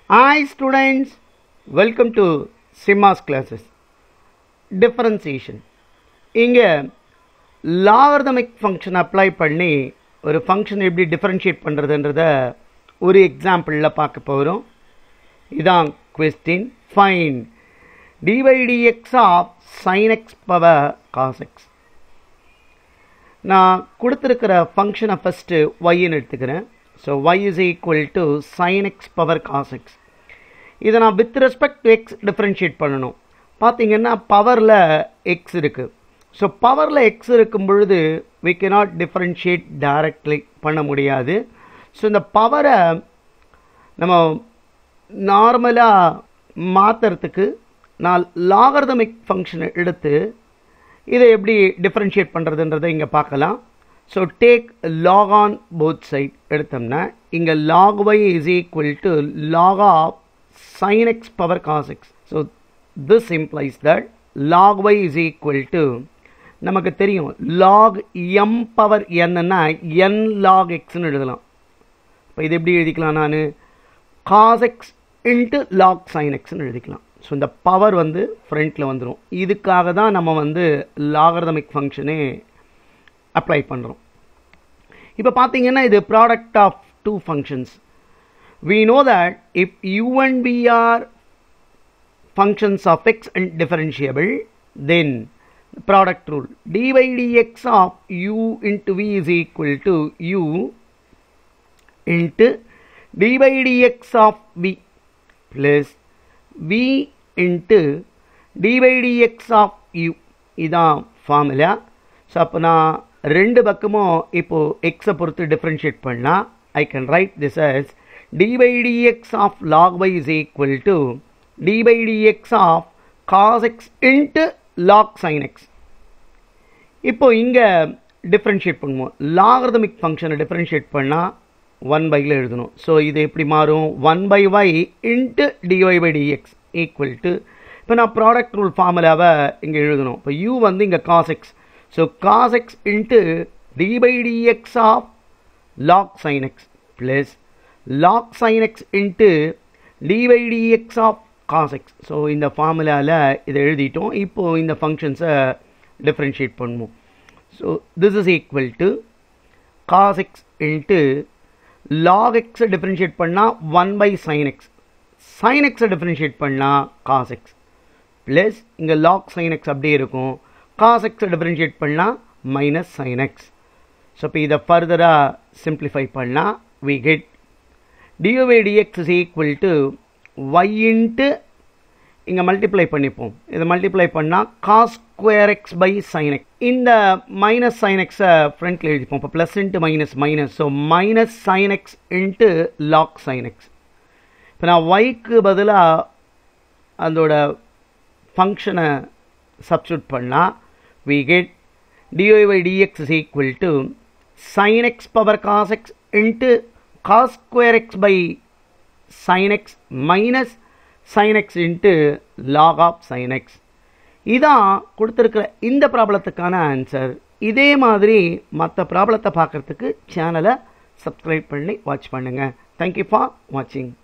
Hi students, welcome to Sima's classes. Differentiation. இங்கே logarithmic function apply பண்ணி ஒரு function எப்படி டிஃபரன்ஷியேட் பண்ணுறதுன்றத ஒரு எக்ஸாம்பிளில் பார்க்க போகிறோம் இதான் question find dy dx of sin x power cos x நான் கொடுத்துருக்கிற ஃபங்க்ஷனை ஃபஸ்ட்டு ஒய்ன்னு எடுத்துக்கிறேன் so y is equal to sin x power cos x இதை நான் with respect to x differentiate பண்ணணும் பார்த்தீங்கன்னா பவரில் எக்ஸ் இருக்குது ஸோ பவரில் எக்ஸ் இருக்கும் பொழுது வி கெனாட் டிஃப்ரென்ஷியேட் டைரக்ட்லி பண்ண முடியாது ஸோ இந்த பவரை நம்ம நார்மலாக மாற்றுறதுக்கு நான் லாகர்தமிக் ஃபங்க்ஷனை எடுத்து இதை எப்படி டிஃப்ரென்ஷியேட் பண்ணுறதுன்றதை இங்கே பார்க்கலாம் so take log on both side எடுத்தோம்னா இங்கே log y is equal to log of sin x power cos x. So this implies that log y is equal to நமக்கு தெரியும் log m பவர் என்னன்னா n log xன்னு எழுதலாம் இப்போ இது எப்படி எழுதிக்கலாம் நான் cos x into log sin xன்னு எழுதிக்கலாம் ஸோ இந்த பவர் வந்து ஃப்ரண்ட்டில் வந்துடும் இதுக்காக தான் நம்ம வந்து லாகர்தமிக் ஃபங்க்ஷனே அப்ளை பண்ணுறோம் இப்போ பார்த்தீங்கன்னா இது product of two functions we know that if u and v are functions of x and differentiable then the product rule dy dx of u into v is equal to u into dy dx of v plus v into dy dx of u இதான் formula so அப்போ நான் ரெண்டு பக்கமும் இப்போது எக்ஸை பொறுத்து differentiate பண்ணால் I can write this as dy dx of log y is equal to dy dx of cos x into log sin x இப்போ இங்கே டிஃப்ரென்ஷியேட் பண்ணுவோம் லாகர்தமிக் ஃபங்க்ஷனை டிஃப்ரென்ஷியேட் பண்ணால் ஒன் பையில் எழுதணும் ஸோ இது எப்படி மாறும் one by y into dy by dx equal to இப்போ நான் ப்ராடக்ட் ரூல் ஃபார்முலாவை இங்கே எழுதணும் இப்போ யூ வந்து இங்கே cos x so cos x into d by dx of log sin x plus log sin x into dy dx of cos x so இந்த ஃபார்முலாவில் இதை எழுதிட்டோம் இப்போது இந்த ஃபங்க்ஷன்ஸை டிஃப்ரென்ஷியேட் பண்ணுவோம் so this is equal to cos x into log எக்ஸை differentiate பண்ணால் one by sin x sin எக்ஸை டிஃப்ரென்ஷியேட் பண்ணால் காஸ் எக்ஸ் ப்ளஸ் இங்கே லாக் சைன் எக்ஸ் அப்படியே இருக்கும் காஸ் எக்ஸை டிஃப்ரென்ஷியேட் பண்ணால் மைனஸ் சைன் எக்ஸ் ஸோ இப்போ இதை ஃபர்தராக சிம்பிளிஃபை பண்ணால் we get dy dx is equal to y into இங்கே மல்டிப்ளை பண்ணிப்போம் இதை மல்டிப்ளை பண்ணால் cos square x by sin x இந்த மைனஸ் சைன் எக்ஸை ஃப்ரண்ட்டில் எழுதிப்போம் இப்போ plus into minus minus so minus sin x into log sin x இப்போ நான் ஒய்க்கு பதிலாக அதோட ஃபங்க்ஷனை சப்ஸ்டியூட் பண்ணால் we get dy by dx is equal to sin x power cos x into cos square x by sin x minus sin x into log of sin x இதான் கொடுத்துருக்கிற இந்த ப்ராப்ளத்துக்கான ஆன்சர் இதே மாதிரி மற்ற ப்ராப்ளத்தை பார்க்குறதுக்கு சேனலை சப்ஸ்கிரைப் பண்ணி வாட்ச் பண்ணுங்கள் தேங்க்யூ ஃபார் வாட்சிங்